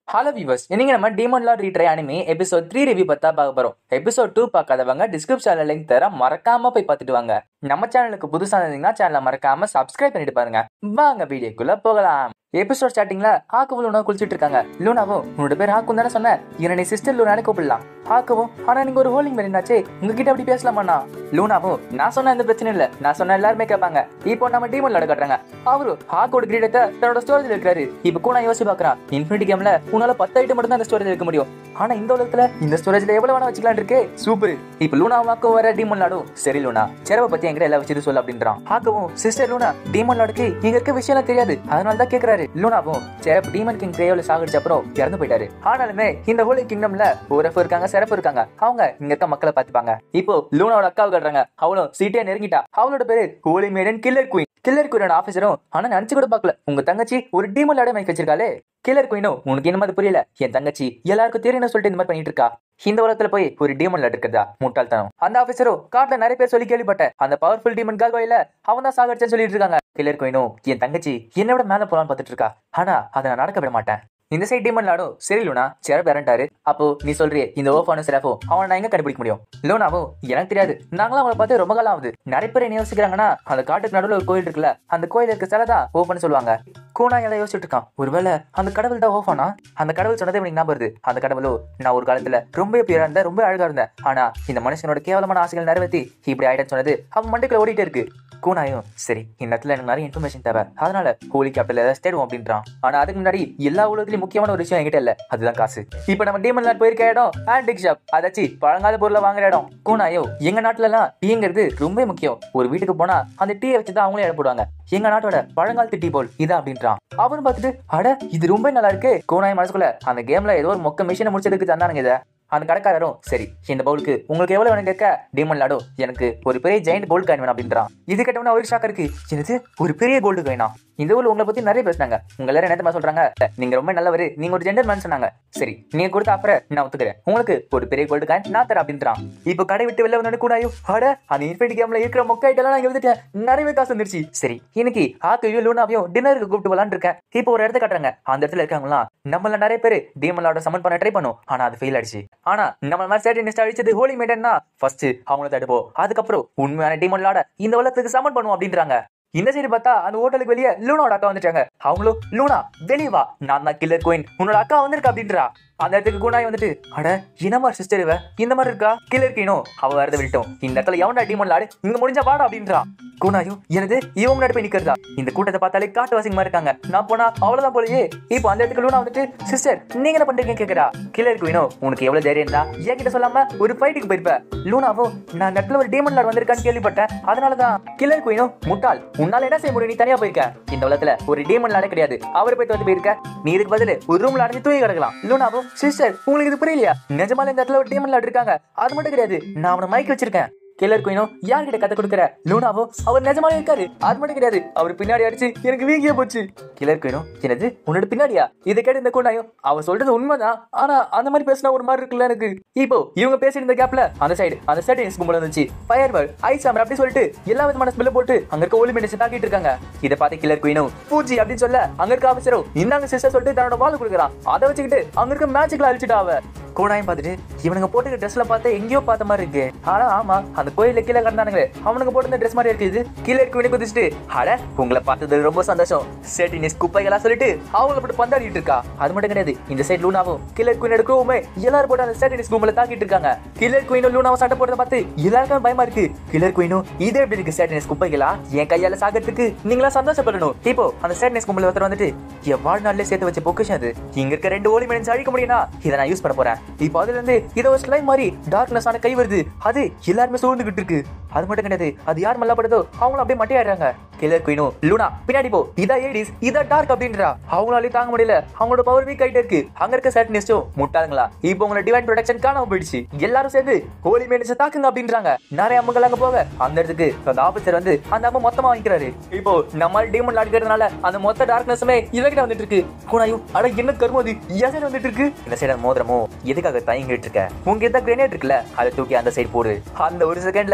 hello viewers இன்னைக்கு நம்ம demon lord retry anime episode three review பத்தா பார்க்க போறோம் எபிசோட் டூ பார்க்காதவங்க டிஸ்கிரிப்ஷன்ல லிங்க் தர மறக்காம போய் பார்த்துட்டு வாங்க நம்ம சேனலுக்கு புதுசா இருந்தீங்கன்னா சேனலை மறக்காம சப்ஸ்கிரைப் பண்ணிட்டு பாருங்க வாங்க வீடியோக்குள்ள போகலாம் எபிசோட் ஸ்டார்டிங்ல ஆக்குவும் லூனா குளிச்சிட்டு இருக்காங்க லூனாவும் உன்னோட பேர் ஆக்கும் தானே சொன்ன என்ன நீ சிஸ்டர் லூனானே கூப்பிடலாம் ஆக்கவும் ஆனா நீங்க ஒரு ஹோலிங் மேரினாச்சே உங்ககிட்ட அப்படி பேசலாமாண்ணா லூனாவும் நான் சொன்ன எந்த பிரச்சனையும் இல்ல நான் சொன்ன எல்லாருமே கேட்பாங்க இப்போ நம்ம டீமன் லாட காட்டுறாங்க அவரு ஹாக்கோட கிரீடத்தை தன்னோட ஸ்டோரேஜ்ல இருக்காரு இப்போ கூட யோசிச்சு பாக்குறான் இன்ஃபினிட்டி கேம்ல உன்னால பத்து ஐட்டம் மட்டும் தான் அந்த ஸ்டோரேஜ் வைக்க முடியும் ஆனா இந்த உலகத்துல இந்த ஸ்டோரேஜ்ல எவ்வளவு வேணா வச்சுக்கலாம் இருக்கே சூப்பர் இப்போ லூனா வாக்கோ வர டீமன் லாடும் சரி லூனா செலவை பத்தி என்கிட்ட எல்லாம் வச்சுட்டு சொல்லு அப்படின்றான் ஹாக்கவும் சிஸ்டர் லூனா டீமன் லாடுக்கு இங்க இருக்க விஷயம் தெரியாது அதனால தான் கேக்குறாரு லூனாவும் செரப் டீமன் கிங் கிரேவ்ல சாகடிச்ச அப்புறம் இறந்து போயிட்டாரு ஆனாலுமே இந்த ஹோலி கிங்டம்ல ஓரஃப் இருக்காங்க செரப் இருக்காங்க அவங்க இங்க இருக்க மக்களை பாத்துப்பாங்க இப்போ லூனாவோட அக்காவை கட்டுறாங்க அவளும் சீட்டே நெருங்கிட்டா அவளோட பேரு holy maiden killer queen killer குயினோட ஆபீசரும் ஆனா நினைச்சு கூட பார்க்கல உங்க தங்கச்சி ஒரு டீமன் லாட மைக் வச்சிருக்காளே கில்லர் குயினும் உனக்கு என்ன மாதிரி புரியல என் தங்கச்சி எல்லாருக்கும் தெரியும் சொல்லிட்டு இந்த மாதிரி பண்ணிட்டு இருக்கா இந்த உலகத்துல போய் ஒரு டீமன் லாட் இருக்கிறதா முட்டாள்தனம் அந்த ஆபீசரும் காட்டுல நிறைய பேர் சொல்லி கேள்விப்பட்டேன் அந்த பவர்ஃபுல் டீமன் கால்வாயில அவன் தான் சாகடிச்சேன்னு சொல்லிட்டு இருக்காங்க கில்லர் குயினும் என் தங்கச்சி என்னை விட மேல போலான்னு பார்த்துட்டு இருக்கா ஆனா அதை நான் நடக்க விட மாட்டேன் இந்த சைட் டீமன் லாடும் சரி லூனா சேர பேரண்டாரு அப்போ நீ சொல்றியே இந்த ஓஃபானும் சிறப்போ அவனை நான் எங்க கண்டுபிடிக்க முடியும் லூனாவும் எனக்கு தெரியாது நாங்களும் அவங்கள பார்த்து ரொம்ப காலம் ஆகுது நிறைய பேர் என்ன யோசிக்கிறாங்கன்னா அந்த காட்டுக்கு நடுவில் ஒரு கோயில் இருக்குல்ல அந்த கோயில் இருக்க சிலை தான் ஓஃபான்னு சொல்லுவாங்க கோனா எல்லாம் யோசிச்சுட்டு இருக்கான் ஒருவேளை அந்த கடவுள் தான் ஓஃபானா அந்த கடவுள் சொன்னதே எனக்கு ஞாபகம் வருது அந்த கடவுளோ நான் ஒரு காலத்துல ரொம்ப பியரா இருந்தேன் ரொம்ப அழகா இருந்தேன் ஆனா இந்த மனுஷனோட கேவலமான ஆசைகள் நிறைவேற்றி இப்படி ஆயிட்டேன்னு சொன்னது அவன் மண்டுக்குள்ள ஓடிட்டே இருக்கு கூனாயும் சரி இந்த இடத்துல எனக்கு நிறைய இன்ஃபர்மேஷன் தேவை அதனால ஹோலி கேபிட்டல் ஏதாவது தேடுவோம் அப்படின்றான் ஆனா அதுக்கு முன்னாடி எல்லா உலகத்திலயும் முக்கியமான ஒரு விஷயம் என்கிட்ட இல்ல அதுதான் காசு இப்போ நம்ம டீமன் லாட் போயிருக்க இடம் ஆன்டிக் ஷாப் அதாச்சு பழங்கால பொருளை வாங்குற இடம் கூனாயோ எங்க நாட்டுல எல்லாம் டீங்கிறது ரொம்ப முக்கியம் ஒரு வீட்டுக்கு போனா அந்த டீயை வச்சு தான் அவங்களே போடுவாங்க எங்க நாட்டோட பழங்காலத்து டீ போல் இதான் அப்படின்றான் அவரும் பார்த்துட்டு அட இது ரொம்ப நல்லா இருக்கு கோனாய் மனசுக்குள்ள அந்த கேம்ல ஏதோ ஒரு மொக்க மிஷினை முடிச்சதுக்கு தந்தானுங்க இதை அந்த கடைக்காரரும் சரி இந்த பவுலுக்கு உங்களுக்கு எவ்வளவு வேணும் கேட்க டீமன் லாடோ எனக்கு ஒரு பெரிய ஜெயிண்ட் கோல்டு காயின் வேணும் அப்படின்றான் இது கேட்டவன அவருக்கு ஷாக் இருக்கு என்னது ஒரு பெரிய கோல்டு காயினா இந்த ஊர்ல உங்களை பத்தி நிறைய பேசினாங்க உங்க எல்லாரும் என்ன சொல்றாங்க நீங்க ரொம்ப நல்லவர் நீங்க ஒரு ஜெண்டர் மேன் சொன்னாங்க சரி நீங்க கொடுத்த அப்புறம் நான் ஒத்துக்கிறேன் உங்களுக்கு ஒரு பெரிய கோல்டு காயின் நான் தரேன் அப்படின்றான் இப்போ கடை விட்டு வெளில வந்து கூட அட அந்த இன்ஃபினிட்டி கேம்ல இருக்கிற மொக்க ஐட்டெல்லாம் நான் எழுதிட்டேன் நிறையவே காசு வந்துருச்சு சரி இன்னைக்கு ஆக்கையும் லூனாவையும் டின்னருக்கு கூப்பிட்டு விளாண்டு இருக்கேன் இப்போ ஒரு இடத்த காட்டுறாங்க அந்த இடத்துல இருக்காங்களா நம்மள நிறைய பேர் டீமன் சமன் பண்ண ட்ரை பண்ணும் ஆனா அது ஃபெயில் ஆயிடுச்சு ஆனா நம்ம மாதிரி சேட்டனிஸ்ட் அடிச்சது ஹோலி மேடன்னா ஃபர்ஸ்ட் அவங்கள தடுப்போம் அதுக்கப்புறம் உண்மையான டீமன் லாட இந்த உலகத்துக்கு சமன் பண்ணுவோம் அப்படின்றாங்க இந்த சைடு பார்த்தா அந்த ஹோட்டலுக்கு வெளியே லூனாவோட அக்கா வந்துட்டாங்க அவங்களும் லூனா வெளியே வா நான் தான் கில்லர் கோயின் உன்னோட அக்கா வந்திருக்கா அப்படின்றா அந்த இடத்துக்கு குணாய் வந்துட்டு அட இனமா சிஸ்டர் இவ இந்த மாதிரி இருக்கா கில்லர் கீனோ அவ வரத விட்டோம் இந்த இடத்துல எவன்டா டீமன் லாடு இங்க முடிஞ்சா வாடா அப்படின்றா குணாயும் எனது இவன் முன்னாடி போய் நிக்கிறதா இந்த கூட்டத்தை பார்த்தாலே காட்டு வாசிங்கமா இருக்காங்க நான் போனா அவ்வளவுதான் போலயே இப்போ அந்த இடத்துக்கு லூனா வந்துட்டு சிஸ்டர் நீங்க என்ன பண்றீங்க கேக்குறா கில்லர் குயினோ உனக்கு எவ்வளவு தைரியம் தான் என்கிட்ட சொல்லாம ஒரு ஃபைட்டுக்கு போயிருப்ப லூனாவோ நான் அந்த இடத்துல ஒரு டீமன் லாட் வந்திருக்கான்னு கேள்விப்பட்டேன் அதனாலதான் கில்லர் குயினோ முட்டாள் உன்னால என்ன செய்ய முடியும் நீ தனியா போயிருக்க இந்த உலகத்துல ஒரு டீமன் லாட கிடையாது அவர் போயிட்டு வந்து போயிருக்க நீ இதுக்கு பதில் ஒரு ரூம்ல அடைஞ்சு தூங்கி கிடக்கலாம் லூனாவோ சிஸ்டர் உங்களுக்கு இது புரியலையா நிஜமால இந்த இடத்துல ஒரு டீமன் லாட் இருக்காங்க அது மட்டும் கிடையாது நான் அவனை மைக் வச்சிருக்கேன் கில்லர் குயினும் யார்கிட்ட கதை கொடுக்குற லூனாவோ அவர் நிஜமாவே இருக்காரு அது மட்டும் கிடையாது அவர் பின்னாடி அடிச்சு எனக்கு வீங்கிய போச்சு கில்லர் குயினும் என்னது உன்னோட பின்னாடியா இதை கேட்டு இந்த கூண்டாயும் அவர் சொல்றது உண்மைதான் ஆனா அந்த மாதிரி பேசினா ஒரு மாதிரி இருக்குல்ல எனக்கு இப்போ இவங்க பேசிட்டு இருந்த கேப்ல அந்த சைடு அந்த சைடு கும்பல் வந்துச்சு ஃபயர் வேர்ட் ஐஸ் சாமர் அப்படி சொல்லிட்டு எல்லா விதமான ஸ்மெல்ல போட்டு அங்க இருக்க ஒளி மெடிசன் தாக்கிட்டு இருக்காங்க இதை பார்த்து கில்லர் குயினும் பூஜி அப்படின்னு சொல்ல அங்க இருக்க ஆஃபீஸரும் இந்தாங்க சிஸ்டர் சொல்லிட்டு தன்னோட வால் கொடுக்குறான் அதை வச்சுக்கிட்டு அங்க இருக்க மேட்சுக்குள்ள அழிச்சிட்டா அவ கோடாயும் பார்த்துட்டு இவனுங்க போட்டுக்க ட்ரெஸ்ல பார்த்தா எங்கேயோ பார்த்த மாதிரி இருக்கு ஆனா ஆமா அந்த கோயில கீழே கடந்தானுங்களே அவனுக்கு போட்டு ட்ரெஸ் மாதிரி இருக்குது கீழே இருக்கு வினி குதிச்சுட்டு அட உங்களை பார்த்தது ரொம்ப சந்தோஷம் சேட்டினிஸ் குப்பைகளா சொல்லிட்டு அவங்கள போட்டு பந்தாடிட்டு இருக்கா அது மட்டும் கிடையாது இந்த சைடு லூனாவும் கில்லர் குயின் எடுக்கவுமே எல்லாரும் போட்டு அந்த சேட்டினிஸ் கும்பல தாக்கிட்டு இருக்காங்க கில்லர் குயினும் லூனாவும் சண்டை போடுறத பார்த்து எல்லாருக்கும் பயமா இருக்கு கில்லர் குயினும் இது எப்படி இருக்கு சேட்டினிஸ் குப்பைகளா என் கையால சாகிறதுக்கு நீங்களா சந்தோஷப்படணும் இப்போ அந்த சேட்டினிஸ் கும்பல ஒருத்தர் வந்துட்டு என் வாழ்நாள்ல சேர்த்து வச்ச பொக்கிஷன் அது இங்க இருக்க ரெண்டு ஓலி மினிட்ஸ் அழிக்க முடியும்னா இதை நான் யூஸ் பண்ண போறேன் இப்போ அதுல இருந்து இதை ஒரு ஸ்லைம் மாதிரி டார்க்னஸ் ஆன கை வருது அது எல்லாருமே சூழ்ந்துகிட்டு இருக்கு அது மட்டும் கிடையாது அது யார் மல்லப்படுதோ அவங்களும் அப்படியே மட்டையாடுறாங்க கில்லர் குயினும் லூனா பின்னாடி போ இதா ஏடிஸ் இதா டார்க் அப்படின்றா அவங்களாலே தாங்க முடியல அவங்களோட பவர் வீக் ஆயிட்டே இருக்கு அங்க இருக்க சேட்டனிஸ்டும் முட்டாளுங்களா இப்போ உங்களோட டிவைன் ப்ரொடக்ஷன் காணாம போயிடுச்சு எல்லாரும் சேர்ந்து ஹோலி மேனஸ் தாக்குங்க அப்படின்றாங்க நிறைய அம்மங்கள் அங்க போக அந்த இடத்துக்கு அந்த ஆபீசர் வந்து அந்த அம்மா மொத்தமா வாங்கிக்கிறாரு இப்போ நம்ம டீமன் அடிக்கிறதுனால அந்த மொத்த டார்க்னஸுமே இவகிட்ட வந்துட்டு இருக்கு குணாயும் அட என்ன கருமது என் சைடு வந்துட்டு இருக்கு இந்த சைடு மோதிரமோ எதுக்காக தயங்கிட்டு இருக்க உங்க கிட்ட கிரேனேட் இருக்குல்ல அதை தூக்கி அந்த சைடு போடு அந்த ஒரு செகண்ட்ல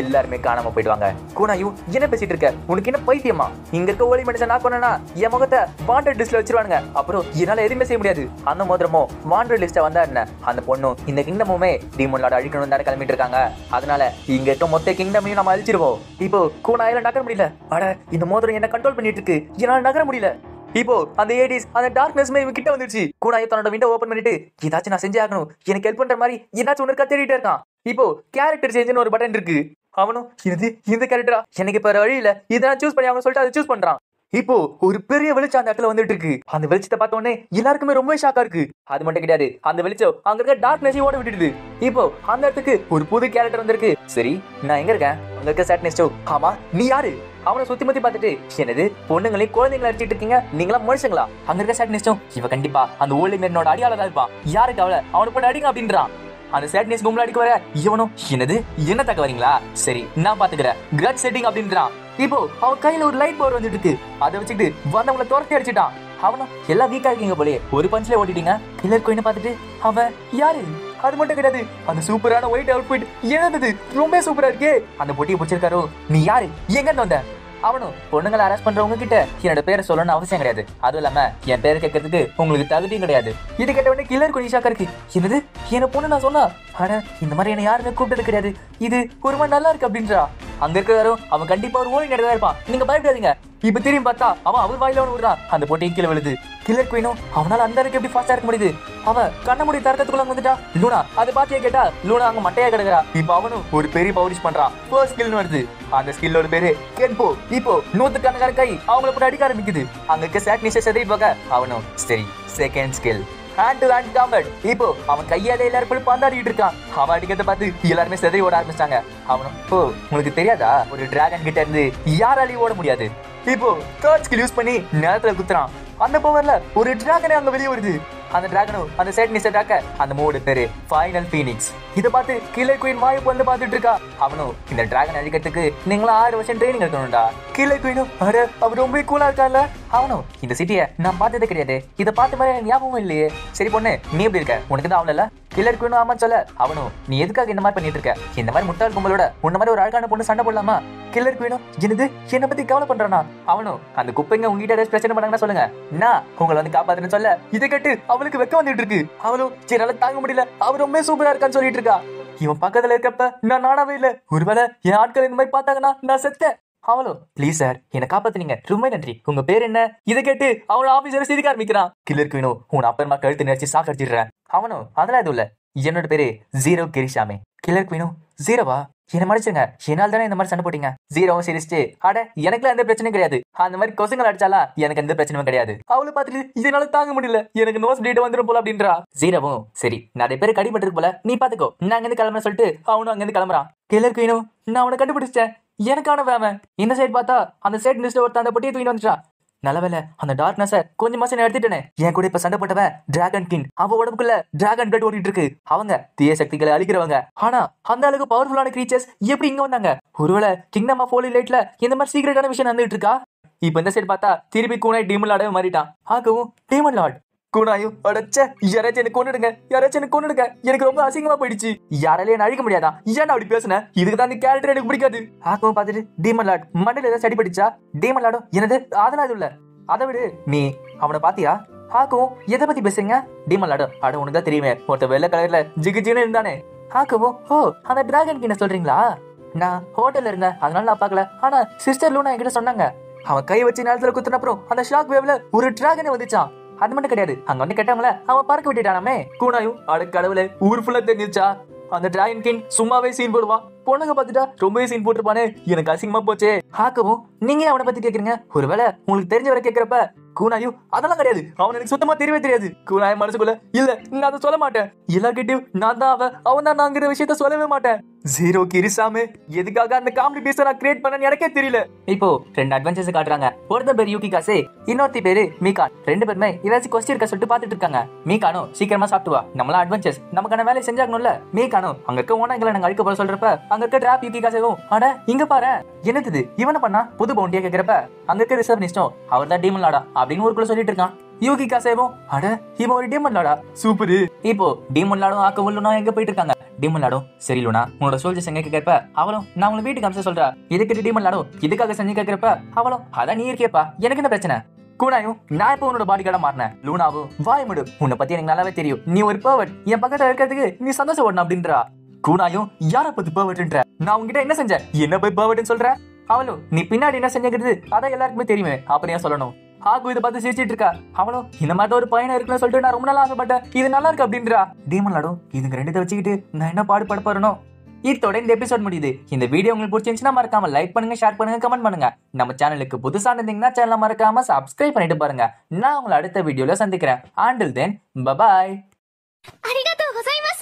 எல்லாருமே காணாம போயிடுவாங்க கூனாயு என்ன பேசிட்டு இருக்க உனக்கு என்ன பைத்தியமா இங்க இருக்க ஒளி மனுஷன் நான் கொண்டனா என் முகத்தை வாண்டட் லிஸ்ட்ல வச்சிருவானுங்க அப்புறம் என்னால எதுவுமே செய்ய முடியாது அந்த மோதிரமோ வாண்டட் லிஸ்ட்ல வந்தா என்ன அந்த பொண்ணும் இந்த கிங்டமுமே டீமன் லார்ட் அழிக்கணும் தானே கிளம்பிட்டு இருக்காங்க அதனால இங்க இருக்க மொத்த கிங்டமையும் நம்ம அழிச்சிருவோம் இப்போ கூனாயில நகர முடியல அட இந்த மோதிரம் என்ன கண்ட்ரோல் பண்ணிட்டு இருக்கு என்னால நகர முடியல இப்போ அந்த ஏடிஸ் அந்த டார்க்னஸ்மே இவன் கிட்ட வந்துருச்சு கூனாயை தன்னோட விண்டோ ஓபன் பண்ணிட்டு ஏதாச்சும் நான் செஞ்சே ஆகணும் எனக்கு ஹெல்ப் பண்ற மாதிரி ஏதாச்சும் ஒன்று தேடிட்டே இருக்கான் இப்போ கேரக்டர் சேஞ்சுன்னு ஒரு பட்டன் இருக்கு அவனும் இது இந்த கேரக்டரா எனக்கு இப்ப வழி இல்ல இதை நான் சூஸ் பண்ணி அவன் சொல்லிட்டு அதை சூஸ் பண்றான் இப்போ ஒரு பெரிய வெளிச்சம் அந்த இடத்துல வந்துட்டு இருக்கு அந்த வெளிச்சத்தை பார்த்த உடனே எல்லாருக்குமே ரொம்ப ஷாக்கா இருக்கு அது மட்டும் கிடையாது அந்த வெளிச்சம் அங்க இருக்க டார்க்னஸையும் ஓட விட்டுடுது இப்போ அந்த இடத்துக்கு ஒரு புது கேரக்டர் வந்திருக்கு சரி நான் எங்க இருக்கேன் அங்க இருக்க சேட்னஸ்டோ ஆமா நீ யாரு அவனை சுத்தி முத்தி பார்த்துட்டு என்னது பொண்ணுங்களையும் குழந்தைங்களை அடிச்சிட்டு இருக்கீங்க நீங்களா மனுஷங்களா அங்க இருக்க சேட்னஸ்டும் இவ கண்டிப்பா அந்த ஓல்டு மேனோட அடியாளர் இருப்பான் யாருக்கு அவளை அவனுக்கு போட்டு அடிங்க அப்படின்றான் அந்த சேட்னஸ் கும்பல அடிக்க வர இவனும் என்னது என்ன தக்க வரீங்களா சரி நான் பாத்துக்கிறேன் கிரட் செட்டிங் அப்படின்றான் இப்போ அவன் கையில ஒரு லைட் பவர் வந்துட்டு இருக்கு அதை வச்சுக்கிட்டு வந்தவங்களை துரத்தி அடிச்சிட்டான் அவனும் எல்லாம் வீக்கா இருக்கீங்க போலே ஒரு பஞ்ச்ல ஓட்டிட்டீங்க கில்லர் கோயினை பார்த்துட்டு அவன் யாரு அது மட்டும் கிடையாது அந்த சூப்பரான ஒயிட் அவுட்ஃபிட் என்னது ரொம்ப சூப்பரா இருக்கே அந்த பொட்டியை பிடிச்சிருக்காரோ நீ யாரு எங்க இருந்து வந்த அவனும் பொண்ணுங்களை அரெஸ்ட் பண்றவங்க கிட்ட என்னோட பேரை சொல்லணும்னு அவசியம் கிடையாது அதுவும் இல்லாம என் பேரை கேட்கறதுக்கு உங்களுக்கு தகுதியும் கிடையாது இது கேட்ட உடனே கில்லர் கொஞ்சம் ஷாக்கா இருக்கு என்னது என்ன பொண்ணு நான் சொன்னா ஆனா இந்த மாதிரி என்ன யாருமே கூப்பிட்டது கிடையாது இது ஒரு மாதிரி நல்லா இருக்கு அப்படின்றா அங்க இருக்கிறாரும் அவன் கண்டிப்பா ஒரு ஓடி நடந்தா இருப்பான் நீங்க பயப்படாதீங்க இப்ப திரும்பி பார்த்தா அவன் அவர் வாயில ஒன்று விடுறான் அந்த பொட்டியும் கீழே விழுது கில்லர் குயினும் அவனால அந்த அளவுக்கு எப்படி ஃபாஸ்டா இருக்க முடியுது அவன் கண்ண முடி தரக்கத்துக்குள்ள வந்துட்டா லூனா அது பாத்தியா கேட்டா லூனா அங்க மட்டையா கிடக்குறா இப்ப அவனும் ஒரு பெரிய பவுரிஷ் பண்றான் ஃபர்ஸ்ட் ஸ்கில்னு வருது அந்த ஸ்கில்லோட பேரு கென்போ இப்போ நூத்துக்கணக்கான கை அவங்கள போட்டு அடிக்க ஆரம்பிக்குது அங்க இருக்க சாக்னிஷஸ் எதை பார்க்க அவனும் சரி second skill hand to hand combat இப்போ அவன் கையால எல்லாரும் போய் பந்தாடிட்டு இருக்கான் அவன் அடிக்கிறத பார்த்து எல்லாருமே செதறி ஓட ஆரம்பிச்சாங்க அவனும் ஓ உங்களுக்கு தெரியாதா ஒரு டிராகன் கிட்ட இருந்து யாராலையும் ஓட முடியாது இப்போ தேர்ட் ஸ்கில் யூஸ் பண்ணி நேரத்துல குத்துறான் அந்த பவர்ல ஒரு டிராகனே அங்க வெளியே வருது அந்த டிராகனும் அந்த செட் நிஸ் அட்டாக்க அந்த மூடு பேரு ஃபைனல் ஃபீனிக்ஸ் இத பார்த்து கில்லர் குயின் வாய் வந்து பார்த்துட்டு இருக்கா அவனும் இந்த டிராகன் அழிக்கிறதுக்கு நீங்களும் ஆறு வருஷம் ட்ரைனிங் எடுக்கணும்டா கில்லர் குயினும் அட அவர் ரொம்ப கூலா இருக்கான்ல அவனும் இந்த சிட்டியை நான் பார்த்ததே கிடையாது இதை பார்த்த மாதிரி எனக்கு ஞாபகம் இல்லையே சரி பொண்ணு நீ எப்படி இருக்க உனக்கு தான் அவள கில்லர் குயினும் ஆமா சொல்ல அவனும் நீ எதுக்காக இந்த மாதிரி பண்ணிட்டு இருக்க இந்த மாதிரி முட்டாள் கும்பலோட உன்ன மாதிரி ஒரு அழகான பொண்ணு சண்டை போடலாமா கில்லர் குயினும் என்னது என்ன பத்தி கவலை பண்றானா அவனும் அந்த குப்பைங்க உங்ககிட்ட ஏதாச்சும் பிரச்சனை பண்ணாங்கன்னா சொல்லுங்க நான் உங்களை வந்து காப்பாத்துன்னு சொல்ல இதை கேட்டு அவளுக்கு வெக்க வந்துட்டு இருக்கு அவளும் என்னால தாங்க முடியல அவ ரொம்ப சூப்பரா இருக்கான்னு சொல்லிட்டு இருக்கா இவன் பக்கத்துல இருக்கப்ப நான் நானாவே இல்ல ஒருவேளை என் ஆட்கள் இந்த மாதிரி பார்த்தாங்கன்னா நான் செத்தேன் அவளும் ப்ளீஸ் சார் என்னை காப்பாத்துனீங்க ரொம்ப நன்றி உங்க பேர் என்ன இதை கேட்டு அவள ஆபீசர் சிரிக்க ஆரம்பிக்கிறான் கில்லர் குயினோ உன் அப்பறமா கழுத்து நினைச்சு சாக்கடிச்சிடுறேன் அவனும் அதெல்லாம் எதுவும் இல்ல என்னோட பேரு ஜீரோ கிரிஷாமே கில்லர் குயினோ ஜீரோவா என்ன மடிச்சுங்க என்னால் தானே இந்த மாதிரி சண்டை போட்டீங்க ஜீரோவும் சிரிச்சிட்டு அட எனக்குலாம் எந்த பிரச்சனையும் கிடையாது அந்த மாதிரி கொசுங்கள் அடிச்சாலா எனக்கு எந்த பிரச்சனையும் கிடையாது அவளை பார்த்துட்டு இதனால தாங்க முடியல எனக்கு நோஸ் பிளேட் வந்துடும் போல அப்படின்றா ஜீரோவும் சரி நிறைய பேர் கடிபட்டு போல நீ பாத்துக்கோ நான் அங்கிருந்து கிளம்புறேன் சொல்லிட்டு அவனும் அங்கிருந்து கிளம்புறான் கிளர் குயினும் நான் அவனை கண்டுபிடிச்சிட்டேன் எனக்கான வேமை இந்த சைடு பார்த்தா அந்த சைடு நியூஸ்ல ஒருத்தன் அந்த பொட்டியை தூக்கிட்டு வந்துட்டான் நல்லவேளை அந்த டார்க்னஸ கொஞ்சம் மாசம் நான் எடுத்துட்டேனே என் கூட இப்ப சண்டை போட்டவன் டிராகன் கிங் அவ உடம்புக்குள்ள டிராகன் பிளட் ஓடிட்டு இருக்கு அவங்க தீய சக்திகளை அழிக்கிறவங்க ஆனா அந்த அளவுக்கு பவர்ஃபுல்லான கிரீச்சர்ஸ் எப்படி இங்க வந்தாங்க ஒருவேளை கிங்டம் ஆஃப் ஹோலி லைட்ல இந்த மாதிரி சீக்கிரட்டான விஷயம் நடந்துட்டு இருக்கா இப்ப இந்த சைடு பார்த்தா திருப்பி கூனாய் டீமன் லாடவே மாறிட்டான் ஆகவும் டீமன் லார்ட் கூனாயும் அடச்ச யாராச்சும் எனக்கு கொண்டுடுங்க யாராச்சும் எனக்கு கொண்டுடுங்க எனக்கு ரொம்ப அசிங்கமா போயிடுச்சு யாராலையும் என்ன அழிக்க முடியாதா ஏன் அப்படி பேசுன இதுக்கு தான் அந்த கேரக்டர் எனக்கு பிடிக்காது ஆக்கவும் பார்த்துட்டு டீமன் லார்ட் மண்டையில ஏதாவது சடி படிச்சா டீமன் லார்டும் என்னது அதெல்லாம் அது இல்ல அதை விடு நீ அவனை பாத்தியா ஹாக்கும் எதை பத்தி பேசுறீங்க டீமன் லார்டு அட உனக்கு தான் தெரியுமே ஒருத்த வெள்ளை கலர்ல ஜிகு ஜின்னு இருந்தானே ஹாக்கவும் ஓ அந்த டிராகன் கிட்ட சொல்றீங்களா நான் ஹோட்டல்ல இருந்தேன் அதனால நான் பார்க்கல ஆனா சிஸ்டர் லூனா என்கிட்ட சொன்னாங்க அவன் கை வச்சு நேரத்துல குத்துன அப்புறம் அந்த ஷாக் வேவ்ல ஒரு டிராகனே வந்துச்சான் அது மட்டும் கிடையாது அங்க வந்து கெட்டவங்கள அவன் பறக்க விட்டுட்டானாமே கூனாயும் அட கடவுளே ஊர் ஃபுல்லா தெரிஞ்சிருச்சா அந்த டிராகன் கிங் சும்மாவே சீன் போடுவான் பொண்ணுங்க பார்த்துட்டா ரொம்பவே சீன் போட்டுருப்பானே எனக்கு அசிங்கமா போச்சே ஹாக்கவும் நீங்க ஏன் அவனை பத்தி கேக்குறீங்க ஒருவேளை உங்களுக்கு தெரிஞ்சவரை கேக்குறப்ப கூனாயு அதெல்லாம் கிடையாது அவன் எனக்கு சுத்தமா தெரியவே தெரியாது கூனாய மனசுக்குள்ள இல்ல நான் அதை சொல்ல மாட்டேன் எல்லார்கிட்டயும் நான் தான் அவன் அவன் தான் நாங்கிற விஷயத்த சொல்லவே மாட்டேன் ஜீரோ கிரிசாமு எதுக்காக அந்த காமெடி பீஸ நான் கிரியேட் பண்ணேன்னு எனக்கே தெரியல இப்போ ரெண்டு அட்வென்ச்சர்ஸ் காட்டுறாங்க ஒருத்தன் பேர் யூகி காசே இன்னொருத்தி பேரு மீகான் ரெண்டு பேருமே ஏதாச்சும் கொஸ்டின் இருக்க சொல்லிட்டு பாத்துட்டு இருக்காங்க மீகானும் சீக்கிரமா சாப்பிட்டு வா நம்மளாம் அட்வென்ச்சர்ஸ் நமக்கான வேலையை செஞ்சாகணும்ல மீகானும் அங்க இருக்க ஓனங்களை நாங்க அழிக்க போற சொல்றப்ப அங்க இருக்க டிராப் யூகி காசேவும் அட இங்க பாரு என்னது இது இவனை பண்ணா புது பவுண்டியா கேக்குறப்ப அங்க இருக்க ரிசர்வ் அவர் தான் டீமன் லாடா அப்படின்னு ஊருக்குள்ள சொல்லிட்டு இருக்கான் யூகி காசேவும் அட இவன் ஒரு டீமன் லாடா சூப்பர் இப்போ டீமன் லாடும் ஆக்க உள்ளுனா எங்க போயிட்டு இருக்காங்க டீமன் லாடோ சரி லூனா உன்னோட சோல்ஜர்ஸ் எங்க கேட்கறப்ப அவளும் நான் உங்களை வீட்டுக்கு அம்ச சொல்றா இதுக்கு டீமன் லாடோ இதுக்காக செஞ்சு கேட்கறப்ப அவளும் அதான் நீ இருக்கியப்பா எனக்கு என்ன பிரச்சனை கூனாயும் நான் இப்போ உன்னோட பாடி கார்டா மாறினேன் லூனாவும் வாய் முடு உன்னை பத்தி எனக்கு நல்லாவே தெரியும் நீ ஒரு பர்வட் என் பக்கத்துல இருக்கிறதுக்கு நீ சந்தோஷப்படணும் அப்படின்றா கூனாயும் யார பத்தி பர்வட்ன்ற நான் உங்ககிட்ட என்ன செஞ்சேன் என்ன போய் பர்வட்னு சொல்ற அவளும் நீ பின்னாடி என்ன செஞ்சுக்கிறது அதான் எல்லாருக்குமே தெரியுமே அப்புறம் ஏன் சொல்லணும் ஆகு இதை பார்த்து சிரிச்சிட்டு இருக்கா அவளும் இந்த மாதிரி ஒரு பையனை இருக்குன்னு சொல்லிட்டு நான் ரொம்ப நாளா ஆசைப்பட்டேன் இது நல்லா இருக்கு அப்படின்றா டீமன் லாடும் இதுங்க ரெண்டு வச்சுக்கிட்டு நான் என்ன பாடுபட போறணும் இதோட இந்த எபிசோட் முடியுது இந்த வீடியோ உங்களுக்கு பிடிச்சிருந்துச்சுன்னா மறக்காம லைக் பண்ணுங்க ஷேர் பண்ணுங்க கமெண்ட் பண்ணுங்க நம்ம சேனலுக்கு புதுசா இருந்தீங்கன்னா சேனலை மறக்காம சப்ஸ்கிரைப் பண்ணிட்டு பாருங்க நான் உங்களை அடுத்த வீடியோல சந்திக்கிறேன் ஆண்டில் தென் பபாய் ありがとうございました